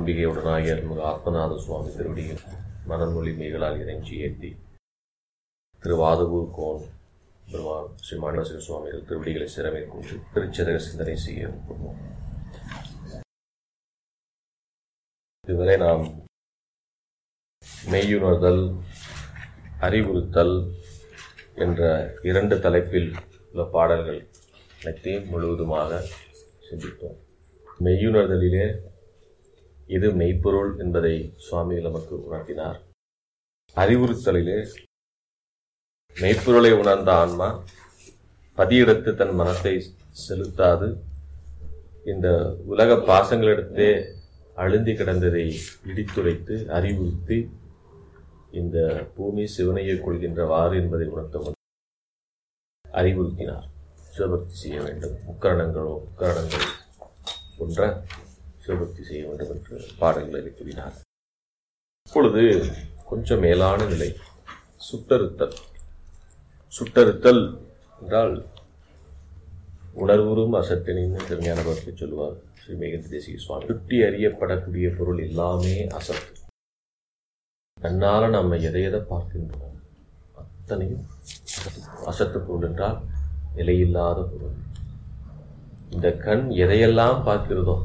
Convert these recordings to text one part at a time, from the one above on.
குடிகையுடனாகிய அருள்மிகு ஆத்மநாத சுவாமி திருவடியில் மனமொழி மெய்களால் இறைஞ்சி ஏற்றி திருவாதவூர் கோன் பெருமான் ஸ்ரீ மாணிவசிக சுவாமிகள் திருவடிகளை சிறமை கொண்டு திருச்சதக சிந்தனை செய்ய விரும்புவோம் இதுவரை நாம் மெய்யுணர்தல் அறிவுறுத்தல் என்ற இரண்டு தலைப்பில் உள்ள பாடல்கள் அனைத்தையும் முழுவதுமாக சிந்தித்தோம் மெய்யுணர்தலிலே இது மெய்ப்பொருள் என்பதை சுவாமி நமக்கு உணர்த்தினார் அறிவுறுத்தலிலே மெய்ப்பொருளை உணர்ந்த ஆன்மா பதியிடத்து தன் மனத்தை செலுத்தாது இந்த உலக பாசங்களிடத்தே அழுந்தி கிடந்ததை இடித்துரைத்து அறிவுறுத்தி இந்த பூமி சிவனையை கொள்கின்றவாறு என்பதை உணர்த்த அறிவுறுத்தினார் சிவபக்தி செய்ய வேண்டும் முக்கரணங்களோ முக்கரணங்கள் போன்ற சிவபக்தி செய்ய வேண்டும் என்று பாடல்களை கூறினார் இப்பொழுது கொஞ்சம் மேலான நிலை சுட்டறுத்தல் சுட்டறுத்தல் என்றால் உணர்வுறும் அசட்டினின்னு திருஞான பக்தி சொல்லுவார் ஸ்ரீ மேகந்தி தேசிக சுவாமி சுட்டி அறியப்படக்கூடிய பொருள் எல்லாமே அசத்து கண்ணால நம்ம எதை எதை பார்க்கின்றோம் அத்தனையும் அசத்து பொருள் என்றால் நிலையில்லாத பொருள் இந்த கண் எதையெல்லாம் பார்க்கிறதோ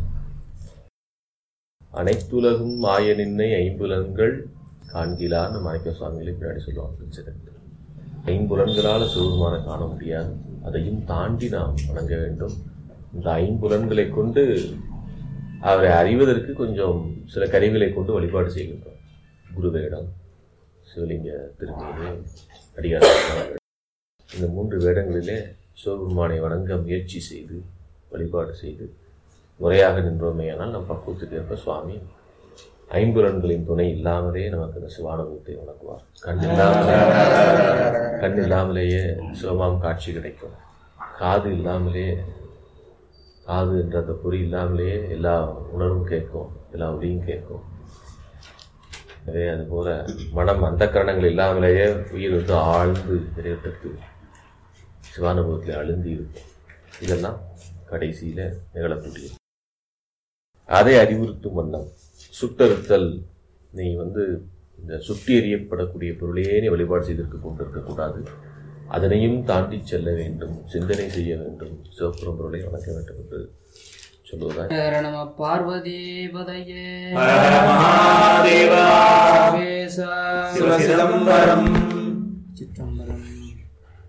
அனைத்துலகும் மாய நின்னை ஐம்புலன்கள் காண்கிலான்னு மாணிக்க சுவாமிகளை பின்னாடி சொல்லுவாங்க சிறப்பு ஐம்புலன்களால் சிவபெருமானை காண முடியாது அதையும் தாண்டி நாம் வணங்க வேண்டும் இந்த ஐம்புலன்களை கொண்டு அவரை அறிவதற்கு கொஞ்சம் சில கருவிகளை கொண்டு வழிபாடு செய்கின்றோம் குருவேடம் சிவலிங்க திருமீது அடியார் இந்த மூன்று வேடங்களிலே சிவபெருமானை வணங்க முயற்சி செய்து வழிபாடு செய்து முறையாக நின்றோமேயானால் நம் பக்குவத்துக்கு ஏற்ப சுவாமி ஐம்புலன்களின் துணை இல்லாமலே நமக்கு அந்த சிவானுபவத்தை வணங்குவார் கண் இல்லாமலே கண் இல்லாமலேயே சிவமாம் காட்சி கிடைக்கும் காது இல்லாமலே காது என்ற அந்த பொறி இல்லாமலேயே எல்லா உணர்வும் கேட்கும் எல்லா ஒளியும் கேட்கும் எனவே அதுபோல மனம் அந்த கரணங்கள் இல்லாமலேயே உயிர் வந்து ஆழ்ந்து இறைவத்திற்கு சிவானுபவத்தில் அழுந்தி இருக்கும் இதெல்லாம் கடைசியில் நிகழக்கூடியது அதை அறிவுறுத்தும் வண்ணம் சுட்டறுத்தல் நீ வந்து இந்த சுட்டி எறியப்படக்கூடிய பொருளையே நீ வழிபாடு செய்திருக்க கொண்டிருக்கக்கூடாது அதனையும் தாண்டி செல்ல வேண்டும் சிந்தனை செய்ய வேண்டும் சிவப்புறம் பொருளை வணங்க வேண்டும் என்று சொல்லுவதால் ஹர நம பார்வதி பதையே மகாதேவா வேசா சிவசிதம்பரம் சிற்றம்பலம்